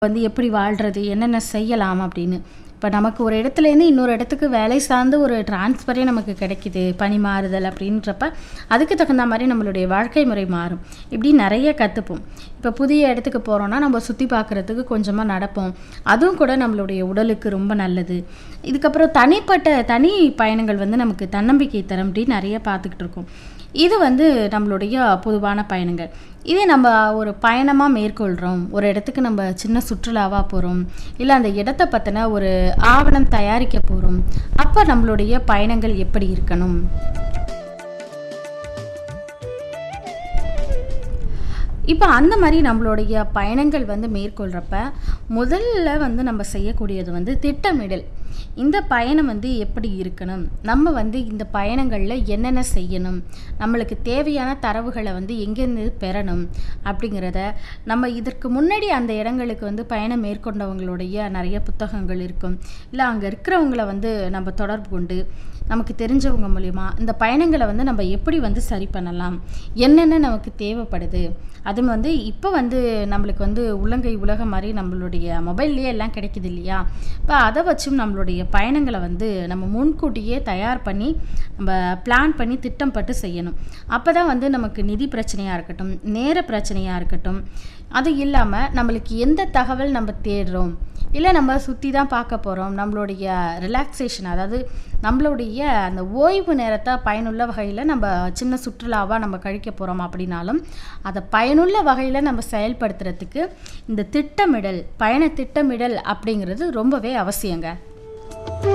வந்து எப்படி வாழ்றது என்னென்ன செய்யலாம் அப்படின்னு இப்போ நமக்கு ஒரு இடத்துலேருந்து இன்னொரு இடத்துக்கு வேலை சார்ந்து ஒரு டிரான்ஸ்ஃபரே நமக்கு கிடைக்குது பணி மாறுதல் அப்படின்றப்ப அதுக்கு தகுந்த மாதிரி நம்மளுடைய வாழ்க்கை முறை மாறும் இப்படி நிறைய கற்றுப்போம் இப்போ புதிய இடத்துக்கு போகிறோன்னா நம்ம சுற்றி பார்க்குறதுக்கு கொஞ்சமாக நடப்போம் அதுவும் கூட நம்மளுடைய உடலுக்கு ரொம்ப நல்லது இதுக்கப்புறம் தனிப்பட்ட தனி பயணங்கள் வந்து நமக்கு தன்னம்பிக்கை தரும் அப்படி நிறைய பார்த்துக்கிட்டு இருக்கோம் இது வந்து நம்மளுடைய பொதுவான பயணங்கள் இதே நம்ம ஒரு பயணமாக மேற்கொள்கிறோம் ஒரு இடத்துக்கு நம்ம சின்ன சுற்றுலாவாக போகிறோம் இல்லை அந்த இடத்த பற்றின ஒரு ஆவணம் தயாரிக்க போகிறோம் அப்போ நம்மளுடைய பயணங்கள் எப்படி இருக்கணும் இப்போ அந்த மாதிரி நம்மளுடைய பயணங்கள் வந்து மேற்கொள்கிறப்ப முதல்ல வந்து நம்ம செய்யக்கூடியது வந்து திட்டமிடல் இந்த பயணம் வந்து எப்படி இருக்கணும் நம்ம வந்து இந்த பயணங்களில் என்னென்ன செய்யணும் நம்மளுக்கு தேவையான தரவுகளை வந்து எங்கேருந்து பெறணும் அப்படிங்கிறத நம்ம இதற்கு முன்னாடி அந்த இடங்களுக்கு வந்து பயணம் மேற்கொண்டவங்களுடைய நிறைய புத்தகங்கள் இருக்கும் இல்லை அங்கே இருக்கிறவங்கள வந்து நம்ம தொடர்பு கொண்டு நமக்கு தெரிஞ்சவங்க மூலிமா இந்த பயணங்களை வந்து நம்ம எப்படி வந்து சரி பண்ணலாம் என்னென்ன நமக்கு தேவைப்படுது அதுவும் வந்து இப்போ வந்து நம்மளுக்கு வந்து உள்ளங்கை உலகம் மாதிரி நம்மளுடைய மொபைல்லையே எல்லாம் கிடைக்குது இல்லையா இப்போ அதை வச்சும் நம்மளுடைய பயணங்களை வந்து நம்ம முன்கூட்டியே தயார் பண்ணி நம்ம பிளான் பண்ணி திட்டம் பட்டு செய்யணும் அப்போ தான் வந்து நமக்கு நிதி பிரச்சனையாக இருக்கட்டும் நேர பிரச்சனையாக இருக்கட்டும் அது இல்லாமல் நம்மளுக்கு எந்த தகவல் நம்ம தேடுறோம் இல்லை நம்ம சுற்றி தான் பார்க்க போகிறோம் நம்மளுடைய ரிலாக்ஸேஷன் அதாவது நம்மளுடைய அந்த ஓய்வு நேரத்தை பயனுள்ள வகையில் நம்ம சின்ன சுற்றுலாவாக நம்ம கழிக்க போகிறோம் அப்படின்னாலும் அதை பயனுள்ள வகையில் நம்ம செயல்படுத்துறதுக்கு இந்த திட்டமிடல் பயண திட்டமிடல் அப்படிங்கிறது ரொம்பவே அவசியங்க